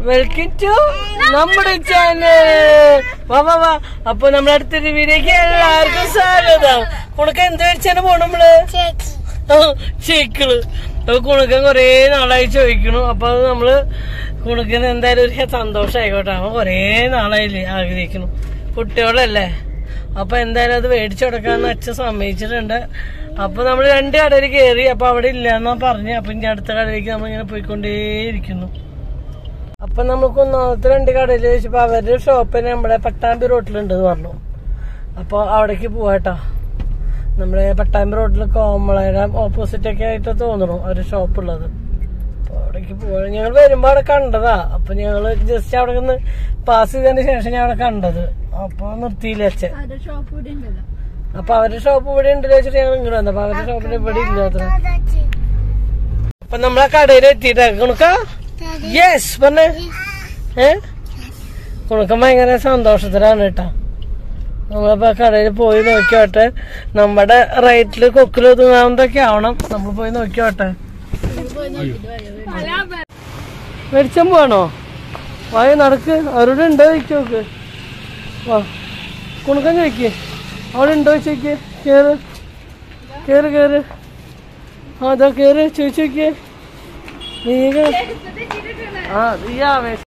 Welcome to നമ്മുടെ channel വാ വാ വാ അപ്പൊ നമ്മുടെ അടുത്തൊരു വീഡിയോക്ക് എല്ലാവർക്കും സ്വാഗതം കുണക്ക് എന്ത് മേടിച്ചാണ് പോണ നമ്മള് ചേക്കള് അപ്പൊ കുണക്കൻ കൊറേ നാളായി ചോദിക്കണു അപ്പൊ അത് നമ്മള് കുണക്കന് എന്തായാലും ഒരു സന്തോഷമായിക്കോട്ടെ അവൻ കൊറേ നാളായില്ലേ ആഗ്രഹിക്കണു കുട്ടികളല്ലേ അപ്പൊ എന്തായാലും അത് മേടിച്ചു കൊടുക്കാന്ന് അച്ഛൻ സമ്മതിച്ചിട്ടുണ്ട് അപ്പൊ നമ്മൾ രണ്ട് കടയിൽ കയറി അപ്പൊ അവിടെ ഇല്ലാന്നാ പറഞ്ഞു അപ്പൊ ഇനി അടുത്ത കടയിലേക്ക് നമ്മളിങ്ങനെ പോയിക്കൊണ്ടേയിരിക്കുന്നു അപ്പൊ നമുക്ക് ഒന്നാമത്തെ രണ്ട് കടയിൽ വെച്ചപ്പോ അവരുടെ ഷോപ്പ് നമ്മുടെ പട്ടാമ്പി റോട്ടിലുണ്ട് എന്ന് പറഞ്ഞു അപ്പൊ അവിടേക്ക് പോവാട്ടോ നമ്മുടെ പട്ടാമ്പി റോട്ടിൽ കോമളയുടെ ഓപ്പോസിറ്റ് ഒക്കെ ആയിട്ട് തോന്നണു അവരുടെ ഷോപ്പ് ഉള്ളത് അപ്പൊ അവിടേക്ക് പോവാ ഞങ്ങൾ വരുമ്പോ അവിടെ കണ്ടതാ അപ്പൊ ഞങ്ങള് ജസ്റ്റ് അവിടെ നിന്ന് പാസ് ചെയ്തതിന് ശേഷം ഞാൻ അവിടെ കണ്ടത് അപ്പൊ നിർത്തിയില്ല അച്ഛൻ ഷോപ്പ് ഇവിടെ ഉണ്ടല്ലോ അപ്പൊ അവരുടെ ഷോപ്പ് ഇവിടെ ഉണ്ട് വെച്ചിട്ട് ഞങ്ങൾ ഇങ്ങോട്ട് വന്നു അപ്പൊ അവരുടെ ഷോപ്പിൽ ഇവിടെ ഇല്ലാത്ത അപ്പൊ നമ്മളെ കടയിൽ എത്തിയിട്ടാ കുണുക്ക യെസ് പറഞ്ഞേ ഏ കുണുക്കം ഭയങ്കര സന്തോഷത്തിലാണ് കേട്ടാ നമ്മളിപ്പോ കടയിൽ പോയി നോക്കിയോട്ടെ നമ്മുടെ റേറ്റില് കൊക്കിൽ ഒതുങ്ങാവുന്നതൊക്കെ ആവണം നമ്മൾ പോയി നോക്കിയോട്ടെ മേടിച്ചാൻ പോവാണോ വായ നടക്ക് അവരോട് ഉണ്ടോ ചോദിച്ചു നോക്ക് വാ കുണുക്കം ചോദിക്ക് അവിടെ ഉണ്ടോ ചോദിക്ക് കേറ് കേറ് കേറ് ആ അതാ കേറ് ചോദിച്ചു നോക്കിയേ നീ കേ- ആ ഈ ആവേശം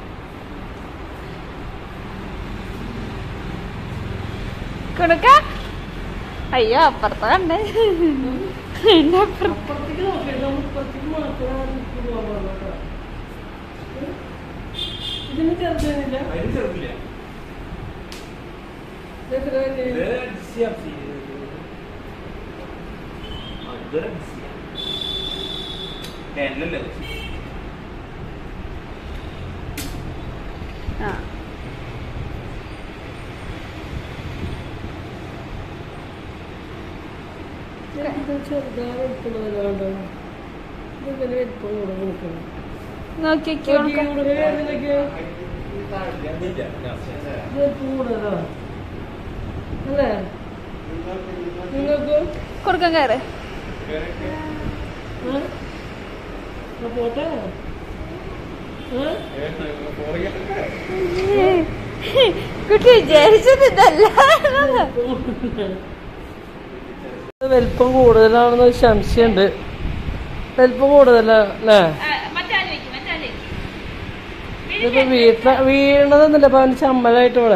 കൊടുക്ക അയ്യോ അപ്പുറത്ത കണ്ടേ എന്റെ അപ്പുറത്ത് അപ്പുറത്തേക്ക് നോക്കിയിട്ട് നമ്മൾ ഇപ്പുറത്തേക്ക് മാത്രമേ പോകാൻ പാടുള്ളൂ കേട്ടോ. ഇതിന് ചെറുതേനില്ല ഇതെത്ര വില? ആ ഇതെന്താ ചെറുതാ വലിപ്പമുള്ളതല്ലാണ്ടോ? ഇതെന്തിനാ വലിപ്പം കൂടെ കൊടുക്കണം? നോക്കിക്കോ നോക്കി കൂടുതൽ ഏതിനൊക്കെ? ഇത് വലിപ്പം കൂടുതലാ? അല്ലേ നിങ്ങൾക്ക് കൊടുക്കാൻ കയറ് ആ? ആ, പോട്ടെ ആ? കുട്ടി വിചാരിച്ചത് ഇതല്ല വലിപ്പം കൂടുതലാണെന്ന് ഒരു സംശയമുണ്ട് വലിപ്പം കൂടുതലാ അല്ലേ ഇതിപ്പോ വീട്ടില വീണതൊന്നുമില്ല അപ്പൊ അവന് ചമ്മലായിട്ട് ഇവിടെ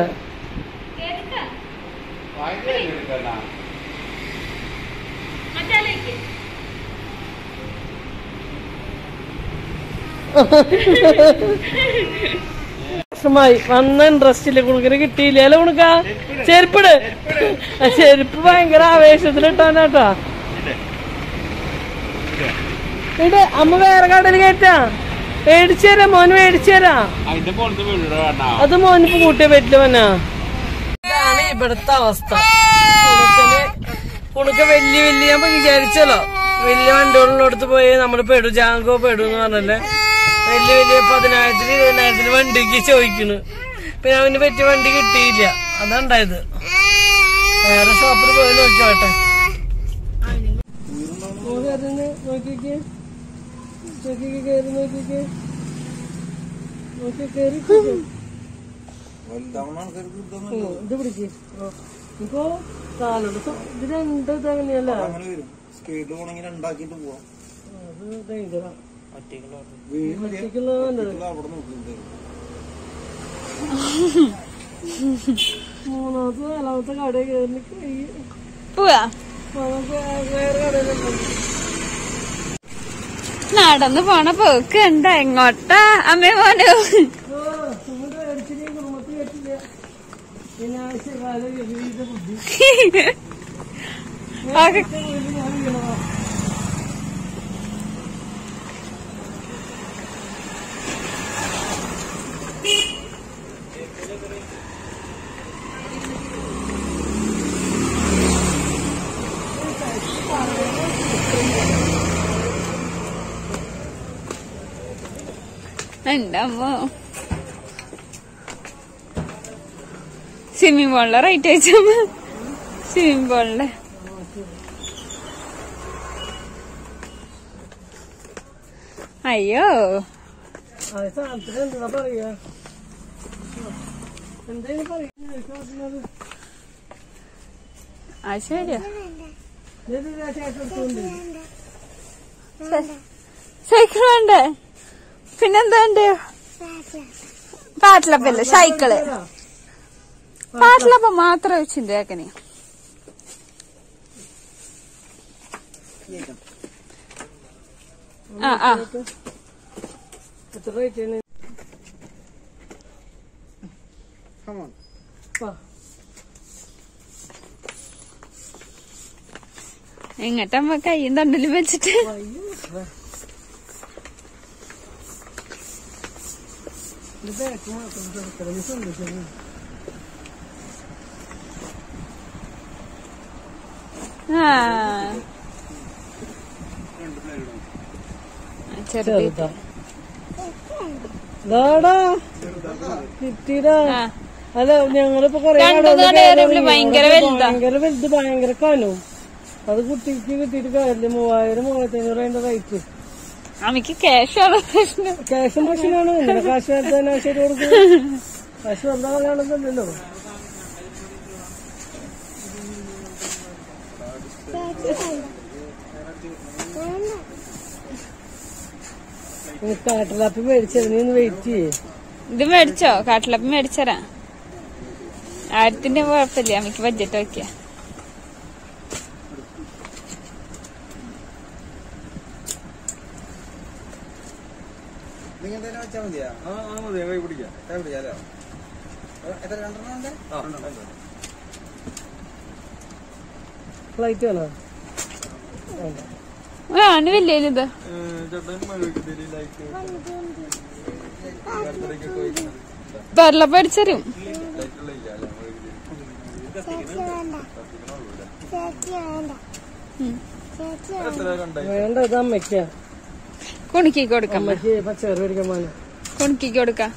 വർഷമായി വന്ന ഇൻട്രസ്റ്റില്ല കുണുക്കിന് കിട്ടിയില്ല അല്ലേ കുണുക്ക ചെരുപ്പിട് ആ ചെരുപ്പ് ഭയങ്കര ആവേശത്തിലിട്ടാനാട്ടാ ഇത് അമ്മ വേറെ കടയിൽ കയറ്റാ മേടിച്ചു തരാം മോന് മേടിച്ചു തരാം അതിന്റെ പുറത്ത് വീഴോ അത് മോനിപ്പോ കൂട്ടിയ പറ്റില്ല മോനാ ഇതാണ് ഇവിടുത്തെ അവസ്ഥ കുണുക്കന് കുണുക്ക വലിയ വലിയ ഞാൻ വിചാരിച്ചല്ലോ വലിയ വണ്ടികളിലോടത്ത് പോയി നമ്മൾ പെടു ജാങ്കോ പെടു എന്ന് പറഞ്ഞല്ലേ വലിയ വലിയ പതിനായിരത്തിന് ഇരുപതിനായിരത്തിന് വണ്ടിക്ക് ചോദിക്കുന്നു പിന്നെ അവന് പറ്റിയ വണ്ടി കിട്ടിയില്ല അതുണ്ടായത് വേറെ ഷോപ്പിൽ പോയി നോക്കിയോട്ടെ നോക്കിക്കേ നോക്കിക്കേ കയറി നോക്കിക്കേ നോക്കി കയറി ഓ, ഇത് പിടിക്ക് ഓ. ഇപ്പൊ കാലോട് സ- ഇത് രണ്ട് തവണയല്ല സ്പീഡിൽ പോണെങ്കിൽ രണ്ടാക്കിട്ട് പോവാം അത് ഡേഞ്ചറാ വീഴും ഒറ്റയ്ക്കുള്ളത് നല്ലത് അവിടെ നോക്കുന്നുണ്ട് മൂന്നാമത്തെ നാലാമത്തെ കടയിൽ കയറി കഴിയും പോവാ നമുക്ക് വേറെ കടയിലുണ്ട് നടന്നു പോണ പോക്ക് എന്താ എങ്ങോട്ടാ അമ്മേ മോനു ഓ നിങ്ങളുടെ മേടിച്ചിട്ട് കുടുംബത്തിൽ പറ്റില്ല പിന്നെ ആവശ്യകാല വിപരീത ബുദ്ധി ഒക്കെ നേരത്തെ വീട്ടിൽ ഞാൻ വീണതാ. എന്റെ അമ്മ സ്വിമ്മിംഗ് പൂളിലെ റേറ്റ് വെച്ചമ്മ സ്വിമ്മിംഗ് പൂളിലെ അയ്യോ അത് സാധനത്തിന് എന്താ പറയാ എന്താ പറയുന്നത് ആ ശരിയാ സൈക്കിൾ വേണ്ടേ പിന്നെന്താ ഉണ്ട് പാട്ടിലപ്പല്ലേ സൈക്കിള് പാട്ടിലപ്പം മാത്രം വെച്ചിണ്ട് ഏക്കനെ ആ ആ എത്ര റേറ്റ് ആണ് Come on. വാ. എങ്ങട്ടമ്മ കൈയും തണ്ടലും വെച്ചിട്ട് ഇത് ബാക്ക് മാത്രം തുറക്കണം. നീ ശ്രദ്ധിക്കണം. ആ ചെറുത് ചെറുതാ ദാടാ കിട്ടിടാ ആ അല്ല ഞങ്ങളിപ്പോ കൊറേ രണ്ടു കടകളിൽ നാല് കയറി ഏരിയയില് ഭയങ്കര അവിടെ വലുതാ. ഭയങ്കര വലുത് ഭയങ്കര കനവും അത് കുട്ടിക്ക് കിട്ടിയിട്ട് കാര്യമില്ല മൂവായിരം മൂവായിരത്തി അഞ്ഞൂറ് അതിന്റെ റേറ്റ് എനിക്ക് ക്യാഷാണ് പ്രശ്നം ക്യാഷും പ്രശ്നമാണ് ഇങ്ങനെ കാശ് നേരത്തെ തന്നെ ശരി കൊടുക്കും കാശ് വന്നാൽ കളയാണെന്നല്ലോ കാട്ടിലാപ്പി മേടിച്ചത് നീ ഒന്ന് വെയിറ്റ് ചെയ്യേ ഇത് മേടിച്ചോ കാട്ടിലപ്പം മേടിച്ചരാ ആയിരത്തിന്റെ കുഴപ്പമില്ല അമ്മക്ക് ബഡ്ജറ്റ് നോക്കിയ നിങ്ങൾ എന്തെങ്കിലും വെച്ചാൽ മതിയാ ആ ആ മതി കൈ പിടിക്കാം കൈ പിടിക്കാലോ എത്ര രണ്ടെണ്ണം ഉണ്ട് ആ രണ്ടെണ്ണം ഫ്ലൈറ്റ് വേണോ വേണ്ട. ആ ആണ് വലിയ ഇത് ചേട്ടൻ മഴയ്ക്ക് തരി ലൈക്ക് ബർത്ത്ഡേക്ക് പോയി വെള്ളം മേടിച്ചരും ലൈറ്റുള്ള ഇല്ല അല്ലേ എത്ര രണ്ടായി വേണ്ട ഇത് അമ്മയ്ക്കാ കുണുക്കി കൊടുക്കാം അമ്മയ്ക്ക് പച്ചക്കറി മേടിക്കാൻ പോകാനാ കുണുക്കി കൊടുക്കാം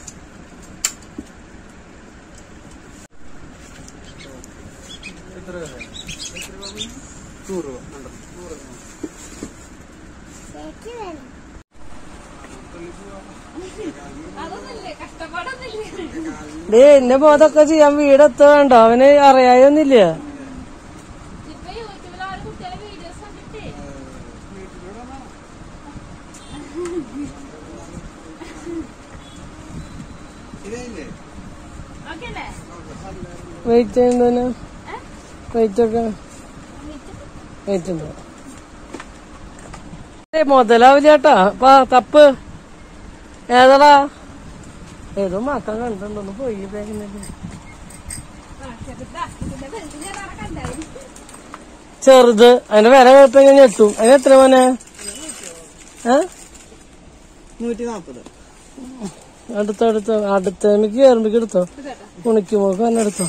എത്ര നൂറ് രൂപ രണ്ടെണ്ണം. ഡേ എന്നെ പോതൊക്കെ ചെയ്യാൻ വീടെത്ത വേണ്ട അവന് അറിയായൊന്നില്ല ഇതേയില്ലേ വെയിറ്റ് ചെയ്യുന്നതിന് വെയിറ്റ് ഒക്കെ വെയിറ്റ് ഉണ്ടോ ഏയ് മുതലാവില്ല ചേട്ടാ പാ തപ്പ് ഏതാടാ ഏതോ മക്കൾ കണ്ടിട്ടുണ്ടോന്ന് പോയി ബാഗിനല്ലേ ചെറുത് അതിന്റെ വില കേട്ട ഞാൻ ഞെട്ടു അതിന് എത്ര മോനെ ഏ നൂറ്റി നാപ്പത് അടുത്ത അടുത്ത അടുത്ത എനിക്ക് കയറുമ്പോ എടുത്തോ കുണിക്കുമ്പോക്ക് തന്നെ എടുത്തോ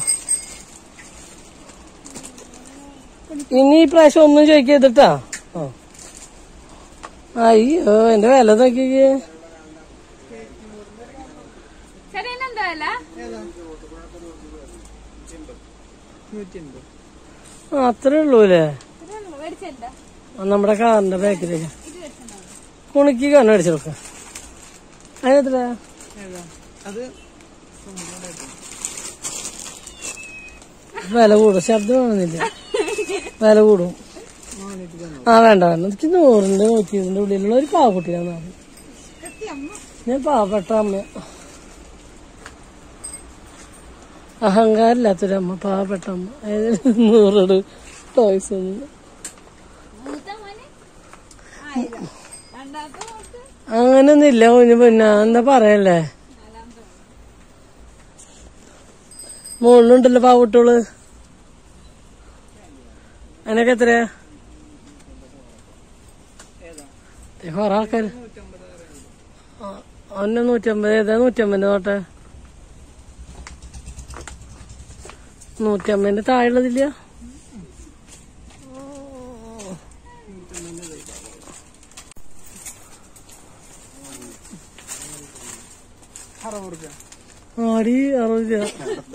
ഇനി ഈ പ്രാവശ്യം ഒന്നും ചോദിക്കരുതിട്ടാ ആ അയ്യോ എന്റെ വില നോക്കിക്കേ എന്താ വില നൂറ്റി എൺപത് ആ അത്രേ ഉള്ളൂ അല്ലേ മേടിച്ചെന്താ ആ, നമ്മുടെ കാറിന്റെ ബാക്കിലേക്ക് കുണിക്ക് കണ്ണു അടിച്ചെടുക്ക അതിനെത്ര അത് വില കൂടും ശബ്ദം കാണുന്നില്ല വില കൂടും നാനൂറ്റി തൊണ്ണൂറ് ആ വേണ്ട വേണ്ട എനിക്ക് നൂറിന്റെ നൂറ്റിയതിന്റെ ഉള്ളിലുള്ള ഒരു പാവക്കുട്ടിയാണ് ഞാൻ പാവപ്പെട്ട അമ്മ അഹങ്കാരില്ലാത്തൊരമ്മ പാവപ്പെട്ട അമ്മ ഏതായാലും നൂറോട് ടോയ്സ് ഒന്നും അങ്ങനൊന്നും ഇല്ല കുഞ്ഞു പിന്നെ എന്താ പറയല്ലേ മുകളിലുണ്ടല്ലോ പാവക്കുട്ടികള് അതിനൊക്കെ എത്രയാ ഏ, കൊറേ ആൾക്കാര് ഒന്നെ നൂറ്റമ്പത് ഏതാ നൂറ്റമ്പത് നോട്ടെ നൂറ്റമ്പതിന്റെ താഴെയുള്ളതില്ല അറുപത് റുപ്യ ആടി അറുപത് രൂപ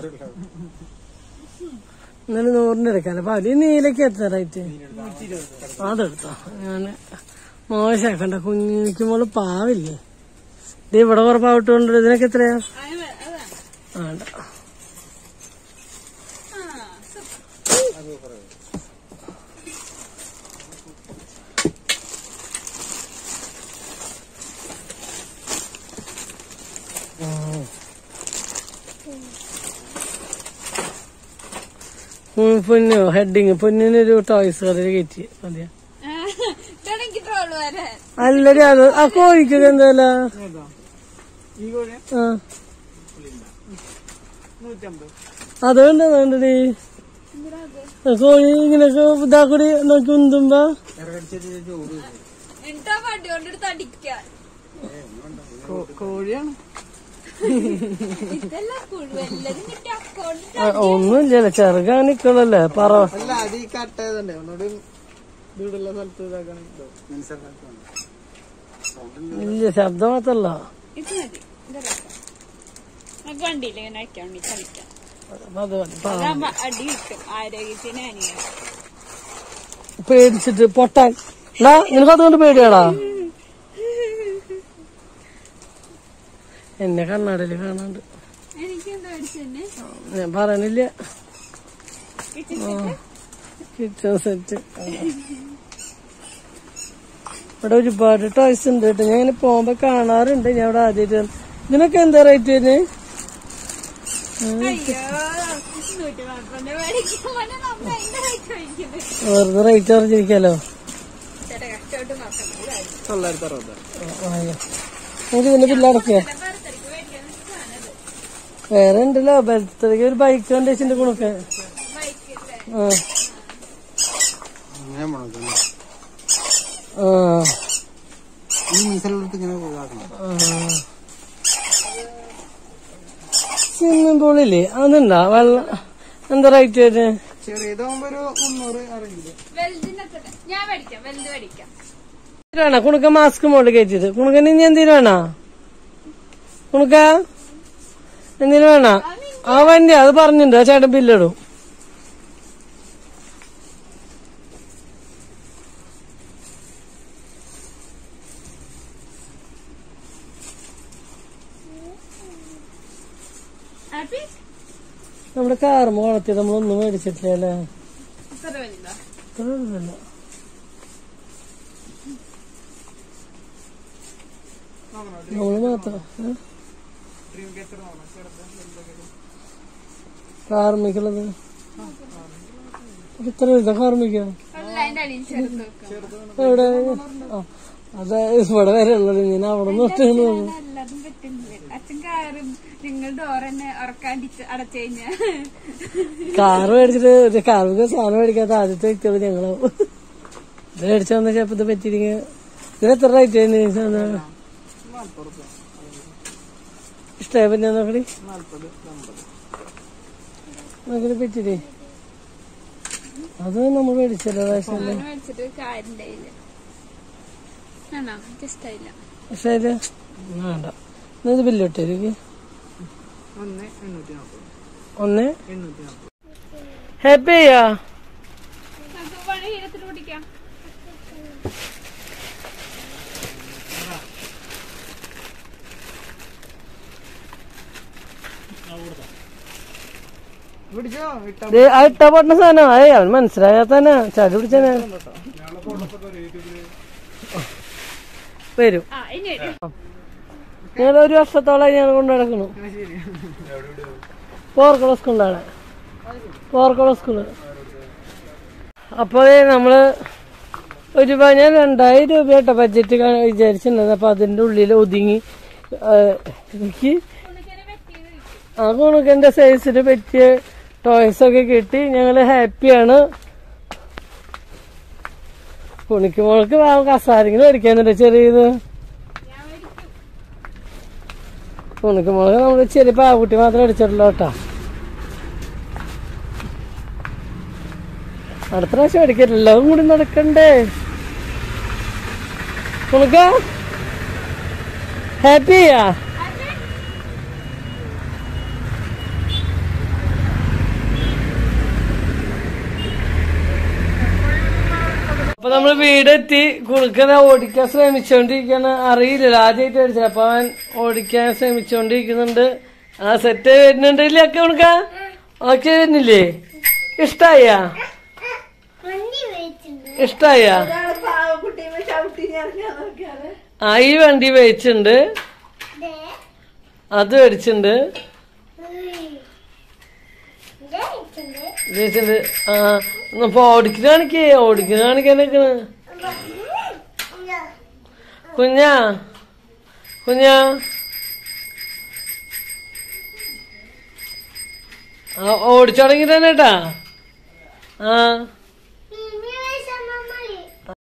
ഇന്നലെ നൂറിന് എടുക്കാല്ലേ അപ്പൊ അടി നീലക്ക് എത്ര റേറ്റ് നൂറ്റി ഇരുപത് അതെടുത്തോ ഞാന് മോശമാക്കണ്ട കുഞ്ഞിനിക്ക് മോള് പാവില്ലേ ഇത് ഇവിടെ കുറെ പാവട്ടുണ്ട് ഇതിനൊക്കെ എത്രയാ ആ, വേണ്ട ഉം, പൊന്നു ഹെഡിങ് പൊന്നിനൊരു ടോയ്സ് കടയിൽ കയറ്റി മതിയാ എനിക്ക് ട്രോള് വരാൻ അല്ലടി അത് ആ കോഴിക്കൊക്കെ എന്തായാല ഈ കോഴി ആ നൂറ്റമ്പത് അതുകൊണ്ട് വേണ്ടടി കോഴി ഇങ്ങനെയൊക്കെ ഇതാക്കൂടി നോക്കി ഉന്തുമ്പോ ഇറക്കടിച്ചിട്ട് ചോറ് എന്നിട്ടാ വണ്ടി കൊണ്ടെടുത്ത് അടിക്കാൻ കോഴിയാണ് ഇതെല്ലാം കുഴുവല്ലത് നിന്റെ അക്കൗണ്ട് ആ, ഒന്നുമില്ലല്ലോ ചെറുക്കാൻ നിക്കണല്ലേ പറ അല്ല അത് ഈ കട്ടയതുണ്ട് ഒന്നുകൂടി വീടുള്ള സ്ഥലത്ത് ഇതാക്കണം ഇല്ല ശബ്ദം മാത്രല്ല ഇത് മതി ഇതെടുക്കാം. നമുക്ക് വണ്ടിയിൽ ഇങ്ങനെ വെക്കാൻ വേണ്ടി കളിക്കാം അപ്പൊ അത് മതി. പാ- അതാകുമ്പോ അടി കിട്ടും ആരോഗ്യത്തിന് അനിയാണ് പേടിച്ചിട്ട് പൊട്ടാൻ എടാ നിനക്ക് അതുകൊണ്ട് പേടിയാടാ എന്നെ കണ്ണാടില് കാണാണ്ട് എനിക്ക് എന്താ അടിച്ചെന്നെ ഞാൻ പറയണില്ല കിച്ചൺ സെറ്റ് ഇവിടെ ഒരുപാട് ടോയ്സ് ഉണ്ട് കേട്ടോ ഞാൻ ഇങ്ങനെ പോകുമ്പോ കാണാറുണ്ട് ഞാൻ ഇവിടെ ആദ്യമായിട്ട് ഇതിനൊക്കെ എന്താ റേറ്റ് വരുന്നത് അയ്യോ നൂറ്റി പന്ത്രണ്ട് മേടിക്കുമ്പോ നമ്മൾ അതിന്റെ റേറ്റ് മേടിക്കുന്നത് വെറുതെ റേറ്റ് അറിഞ്ഞിരിക്കാലോ ചേട്ടാ കഷ്ടപ്പെട്ട് നോക്കണ്ട കാര്യം തൊള്ളായിരത്തി അറുപത് നമുക്ക് ഇതിന്റെ ബില്ലടക്കിയ ബർത്ത്ഡേക്ക് മേടിക്കാൻ സാധനം വേറെ ഉണ്ടല്ലോ ബർത്ത്ഡേക്ക് ഒരു ബൈക്ക് കണ്ടേച്ചിന്റെ ഗുണൊക്കെ ബൈക്കില്ലേ ആ അങ്ങനെ പോണം ആ ഈ മീസലെടുത്ത് ഇങ്ങനെ ഇതാക്കണം സ്വിമ്മിംഗ് പൂളില്ലേ അതുണ്ടാ വെള്ളം എന്താ റേറ്റ് വരുന്നത് ചെറിയതാകുമ്പോ ഒരു മുന്നൂറ് അറിയില്ല വലുതിനൊക്കെ ഞാൻ മേടിക്കാം വലുത് മേടിക്കാം വേണ കുണുക്ക മാസ്ക് മോളിൽ കയറ്റിട്ട് കുണുക്കന് ഇനി എന്തിനു വേണ കുണുക്ക എന്തിനു വേണ ആ വണ്ടി അത് പറഞ്ഞിട്ടുണ്ട് ആ ചേട്ടൻ ബില്ലിടും ഹാപ്പി നമ്മുടെ കാർ മോളത്തി നമ്മളൊന്നും മേടിച്ചിട്ടില്ല അല്ലേ ഇത്ര വലുതാ ഇത്ര വലുതല്ല. നമ്മള് മാത്രം ഏ? കാർമിക്കുള്ളത് ഇത്ര വലുതാ കാർമിക്ക അല്ല അതിന്റെ അടിയിൽ ചെറുത് വെക്കാം എവിടെ ആ അതെ ഇവിടെ വരെ ഉള്ളത് ഞാൻ അവിടെ നോട്ടാണ് എല്ലാതും പറ്റുന്നില്ല അച്ഛൻ കാറും നിങ്ങൾ ഡോർ തന്നെ ഉറക്കാണ്ടിച്ച് അടച്ചു കഴിഞ്ഞാ കാറ് മേടിച്ചിട്ട് ഒരു കാർക്ക് സാധനം മേടിക്കാത്ത ആദ്യത്തെ വ്യക്തികൾ ഞങ്ങളാവും ഇത് മേടിച്ചു വന്ന ചിലപ്പോ ഇത് പറ്റിയിരിക്ക ഇതിന് എത്ര റേറ്റ് ആയിരുന്നു ഇഷ്ടമായി പറ്റാ നോക്കടി നാല്പത് അമ്പത് നോക്കടി പറ്റില്ലേ അത് നമ്മൾ മേടിച്ചല്ലോ പ്രാവശ്യമല്ലേ ഫോൺ മേടിച്ചിട്ട് കാര്യണ്ടായില്ല ആണോ എനിക്ക് ഇഷ്ടായില്ല ഇഷ്ടമായില്ല വേണ്ട എന്നാ ഇത് ബില്ല് കിട്ടിയ ഒന്ന് എണ്ണൂറ്റി നാൽപ്പത് ഒന്ന് എണ്ണൂറ്റി നാൽപ്പത് ഹാപ്പി ചെയ്യാ നമുക്ക് പണി ഹീരത്തിൽ പിടിക്കാം പിടിച്ചോ ഇട്ട ദേ, ആ ഇട്ട പൊട്ടണ സാധനം അയ്യ അവൻ മനസ്സിലാകാത്തന്നെ ചാടി പിടിച്ചനെ വരും ആ ഇനി വരും ഞങ്ങൾ ഒരു വർഷത്തോളം ഞങ്ങൾ കൊണ്ടു നടക്കുന്നു ശരി പോർക്കുള സ്കൂളിലാണ് പോർക്കുള സ്കൂള് അപ്പൊ ദേ നമ്മള് ഒരു പ- ഞാൻ രണ്ടായിരം രൂപയാട്ടോ ബഡ്ജറ്റ് വിചാരിച്ചിട്ടുണ്ടായിരുന്നു അപ്പൊ അതിന്റെ ഉള്ളിൽ ഒതുങ്ങി ആ, എനിക്ക് ആ കുണുക്കന്റെ സൈസിന് പറ്റിയ ടോയ്സ് ഒക്കെ കിട്ടി ഞങ്ങള് ഹാപ്പിയാണ് കുണിക്ക് മോൾക്ക് കസാരിങ്ങനെ മേടിക്കാന്നുണ്ട് ചെറിയത് കുണിക്ക് മോൾക്ക് നമ്മള് ചെറിയ പാവക്കുട്ടി മാത്രം അടിച്ചിട്ടുള്ളൂ കേട്ടോ അടുത്ത പ്രാവശ്യം അടിക്കരുത് എല്ലാവരും കൂടി നടക്കണ്ടേ കുണുക്ക ഹാപ്പിയാ അപ്പൊ നമ്മൾ വീടെത്തി കുറുക്കനെ ഓടിക്കാൻ ശ്രമിച്ചോണ്ടിരിക്കാണ് അറിയില്ലല്ലോ ആദ്യമായിട്ട് അടിച്ചത് അപ്പൊ അവൻ ഓടിക്കാൻ ശ്രമിച്ചോണ്ടിരിക്കുന്നുണ്ട് ആ സെറ്റ് വരുന്നുണ്ടല്ലേ ഒക്കെ കുണുക്ക ഓക്കെ വരുന്നില്ലേ ഇഷ്ടായ ഇഷ്ടായ ആ ഈ വണ്ടി മേടിച്ചിട്ടുണ്ട് അത് മേടിച്ചിട്ടുണ്ട് മേടിച്ചിട്ടുണ്ട് ആ ഇപ്പൊ ഓടിക്കുന്ന കാണിക്കേ ഓടിക്കുന്ന കാണിക്കാൻ നിക്കണ് കുഞ്ഞാ കുഞ്ഞാ ആ ഓടിച്ചു തുടങ്ങി തന്നെ കേട്ടാ ആ